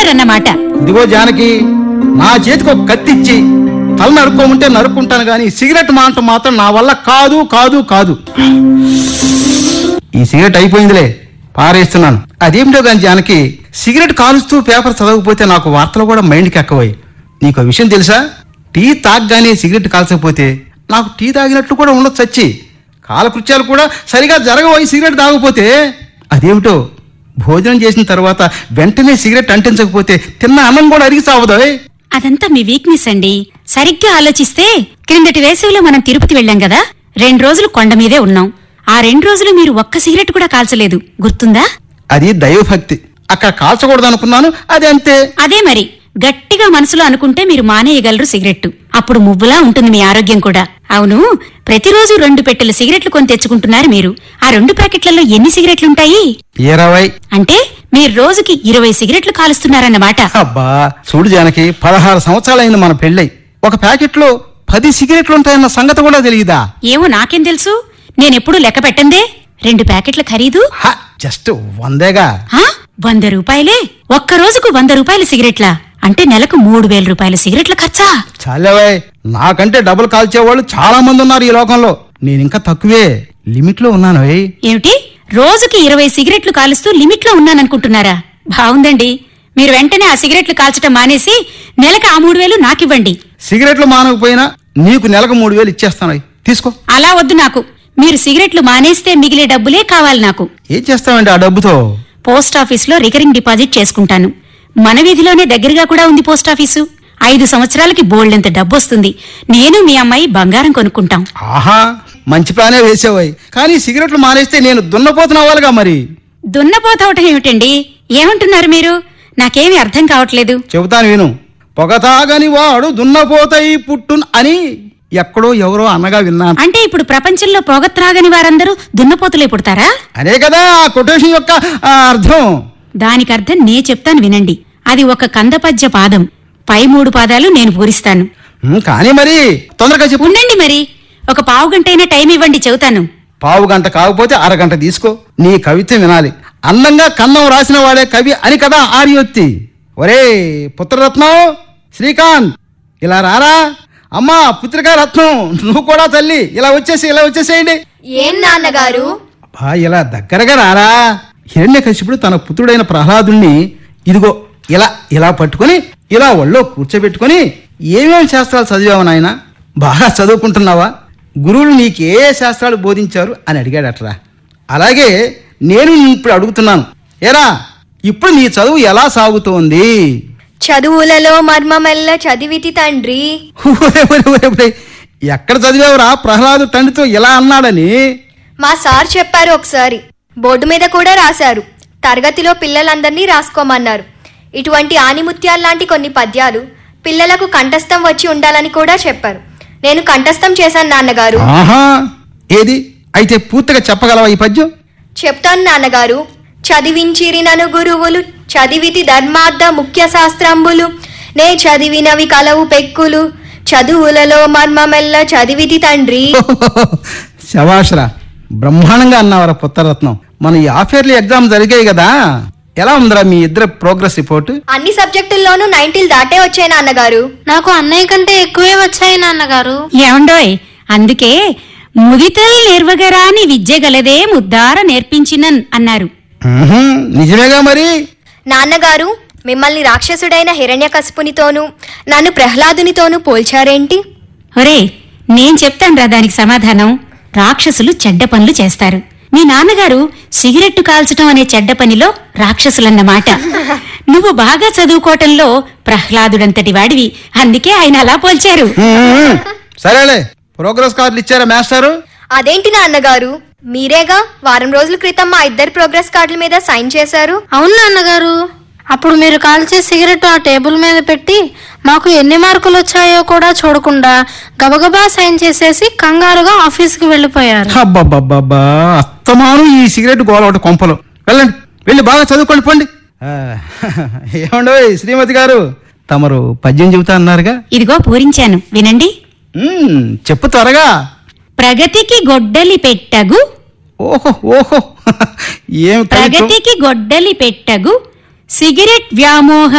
వినరన్నమాట ఇదిగో జానకి నా చేతికి ఒక కత్తిచ్చి తల నరుక్కోమంటే నరుక్కుంటాను కానీ సిగరెట్ మానటం మాత్రం నా వల్ల కాదు కాదు కాదు ఈ సిగరెట్ అయిపోయిందిలే పారేస్తున్నాను అదేమిటో కానీ జానకి సిగరెట్ కాలుస్తూ పేపర్ చదవకపోతే నాకు వార్తలు కూడా మైండ్కి ఎక్కవయి నీకు ఆ విషయం తెలుసా టీ తాగగానే సిగరెట్ కాల్చకపోతే నాకు టీ తాగినట్లు కూడా ఉండొచ్చు చచ్చి కాలకృత్యాలు కూడా సరిగా జరగబోయి సిగరెట్ తాగకపోతే అదేమిటో భోజనం చేసిన తర్వాత వెంటనే సిగరెట్ అంటించకపోతే తిన్న అన్నం కూడా అరిగి సావదోయ్ అదంతా మీ వీక్నెస్ అండి సరిగ్గా ఆలోచిస్తే క్రిందటి వేసవిలో మనం తిరుపతి వెళ్ళాం కదా రెండు రోజులు కొండ మీదే ఉన్నాం ఆ రెండు రోజులు మీరు ఒక్క సిగరెట్ కూడా కాల్చలేదు గుర్తుందా అది దైవభక్తి అక్కడ కాల్చకూడదు అనుకున్నాను అది అంతే అదే మరి గట్టిగా మనసులో అనుకుంటే మీరు మానేయగలరు సిగరెట్టు అప్పుడు మువ్వులా ఉంటుంది మీ ఆరోగ్యం కూడా అవును ప్రతిరోజు రెండు పెట్టెలు సిగరెట్లు కొని తెచ్చుకుంటున్నారు మీరు ఆ రెండు ప్యాకెట్లలో ఎన్ని సిగరెట్లుంటాయి ఇరవై అంటే మీరు రోజుకి ఇరవై సిగరెట్లు కాలుస్తున్నారన్నమాట అబ్బా చూడు జానకి పదహారు సంవత్సరాలైంది మన పెళ్ళై ఒక ప్యాకెట్లో పది సిగరెట్లు ఉంటాయన్న సంగతి కూడా తెలియదా ఏమో నాకేం తెలుసు నేనెప్పుడు లెక్క పెట్టందే రెండు ప్యాకెట్ల ఖరీదు హ, జస్ట్ వందేగా ఆ వంద రూపాయలే ఒక్క రోజుకు వంద రూపాయల సిగరెట్లా అంటే నెలకు మూడు వేల రూపాయల సిగరెట్ల ఖర్చా చాలేవే నాకంటే డబుల్ కాల్చేవాళ్ళు చాలా మంది ఉన్నారు ఈ లోకంలో నేను ఇంకా తక్కువే లిమిట్ లో ఉన్నాను ఏయ్. ఏమిటి రోజుకి ఇరవై సిగరెట్లు కాలుస్తూ లిమిట్లో ఉన్నాననుకుంటున్నారా బావుందండి మీరు వెంటనే ఆ సిగరెట్లు కాల్చటం మానేసి నెలకు ఆ మూడు వేలు నాకివ్వండి సిగరెట్లు మానకపోయినా నీకు నెలకు మూడు వేలు ఇచ్చేస్తాను అయ్. తీసుకో అలా వద్దు నాకు మీరు సిగరెట్లు మానేస్తే మిగిలే డబ్బులే కావాలి నాకు ఏం చేస్తావండి ఆ డబ్బుతో పోస్ట్ ఆఫీస్లో రికరింగ్ డిపాజిట్ చేసుకుంటాను మన వీధిలోనే దగ్గరగా కూడా ఉంది పోస్ట్ ఆఫీసు ఐదు సంవత్సరాలకి బోల్డెంత డబ్బు వస్తుంది నేను మీ అమ్మాయి బంగారం కొనుక్కుంటాం ఆహా మంచి ప్లానే వేసావాయి కానీ సిగరెట్లు మానేస్తే నేను దున్నపోతున్నవాళ్ళుగా మరి దున్నపోతవటం ఏమిటండి ఏమంటున్నారు మీరు నాకేమీ అర్థం కావట్లేదు చెబుతాను విను పొగ తాగని వాడు దున్నపోతాయి పుట్టున్ అని ఎక్కడో ఎవరో అన్నగా విన్నాను అంటే ఇప్పుడు ప్రపంచంలో పొగ త్రాగని వారందరూ దున్నపోతులే పుడతారా అదే కదా ఆ కొటేషన్ యొక్క ఆ, అర్థం దానికి అర్థం నే చెప్తాను వినండి అది ఒక కందపద్య పాదం పై మూడు పాదాలు నేను పూరిస్తాను ఉమ్, కానీ మరి తొందరగా చెప్పు ఉండండి మరి ఒక పావు గంటైనా టైం ఇవ్వండి చెబుతాను పావు గంట కాకపోతే అరగంట తీసుకో నీ కవిత్వం వినాలి అందంగా కన్నం రాసిన వాడే కవి అని కదా ఆర్యోత్తి ఒరే పుత్రరత్నం శ్రీకాంత్ ఇలా రారా అమ్మా పుత్రికా రత్నం నువ్వు కూడా తల్లి ఇలా వచ్చేసి ఇలా వచ్చేసేయండి ఏం నాన్నగారు అబ్బా ఇలా దగ్గరగా రారా హిరణ్యకశిపుడు తన పుత్రుడైన ప్రహ్లాదుణ్ణి ఇదిగో ఇలా ఇలా పట్టుకొని ఇలా ఒళ్ళో కూర్చోబెట్టుకొని ఏమేమి శాస్త్రాలు చదివావు నాయన బాగా చదువుకుంటున్నావా గురువులు నీకే శాస్త్రాలు బోధించారు అని అడిగాడట్రా అలాగే నేను నిన్ను ఇప్పుడు అడుగుతున్నాను ఏరా ఇప్పుడు నీ చదువు ఎలా సాగుతోంది చదువులలో మర్మమెల్ల చదివితి తండ్రి ఒరే, ఒరే, ఒరే, ఒరే. ఎక్కడ చదివావురా ప్రహ్లాదు తండ్రితో ఇలా అన్నాడని మా సార్ చెప్పారు ఒకసారి బోర్డు మీద కూడా రాశారు తరగతిలో పిల్లలందరినీ రాసుకోమన్నారు ఇటువంటి ఆనిముత్యాల్లాంటి కొన్ని పద్యాలు పిల్లలకు కంఠస్థం వచ్చి ఉండాలని కూడా చెప్పారు నేను కంఠస్థం చేశాను నాన్నగారు ఆహా ఏది అయితే పూర్తిగా చెప్పగలవా ఈ పద్యం చెప్తాను నాన్నగారు చదివించిరి నను గురువులు చదివితి ధర్మార్థ ముఖ్య శాస్త్రంబులు నే చదివినవి కలవు పెక్కులు చదువులలో మర్మమెల్ల చదివితి తండ్రి శవాషరా బ్రహ్మాండంగా అన్నావరా పుత్రరత్నం మన ఈ ఆఫేర్లీ ఎగ్జామ్ జరిగాయి కదా ఎలా ఉందిరా మీ ఇద్దరు ప్రోగ్రెస్ రిపోర్ట్ అన్ని సబ్జెక్టుల్లోనూ నైన్టీలు దాటే వచ్చాయి నాన్నగారు నాకు అన్నయ్య కంటే ఎక్కువే వచ్చాయి నాన్నగారు ఏమండోయ్ అందుకే ముదితల్ నిర్వగరాని విద్య గలదే ముద్దార నేర్పించినన్ అన్నారు నిజమేగా మరి నాన్నగారు మిమ్మల్ని రాక్షసుడైన హిరణ్యకశిపునితోనూ నన్ను ప్రహ్లాదునితోనూ పోల్చారేంటి ఒరే నేను చెప్తానురా దానికి సమాధానం రాక్షసులు చెడ్డ పనులు చేస్తారు మీ నాన్నగారు సిగరెట్టు కాల్చటం అనే చెడ్డ పనిలో రాక్షసులన్నమాట నువ్వు బాగా చదువుకోవటంలో ప్రహ్లాదుడంతటి వాడివి అందుకే ఆయన అలా పోల్చారు మ్మ్. సరేలే ప్రోగ్రెస్ కార్డులు ఇచ్చారా మాస్టారు అదేంటి నాన్నగారు మీరేగా వారం రోజుల క్రితం మా ఇద్దరి ప్రోగ్రెస్ కార్డుల మీద సైన్ చేశారు అవును నాన్నగారు అప్పుడు మీరు కాల్చే సిగరెట్ ఆ టేబుల్ మీద పెట్టి మాకు ఎన్ని మార్కులు వచ్చాయో కూడా చూడకుండా గబగబా సైన్ చేసేసి కంగారుగా ఆఫీస్కి వెళ్ళిపోయారు అబ్బబ్బబ్బబ్బా అస్తమానం ఈ సిగరెట్ గోల ఒకటి కొంపలు వెళ్ళండి వెళ్ళి బాగా చదువుకోండి పోండి ఆ, ఏమండో శ్రీమతి గారు తమరు పద్యం చెబుతా అన్నారుగా ఇదిగో పూరించాను వినండి మ్మ్, చెప్పు త్వరగా ప్రగతికి గొడ్డలి పెట్టగు ఓహో ఓహో ఏం కవిత్వం. ప్రగతికి గొడ్డలి పెట్టగు సిగరెట్ వ్యామోహం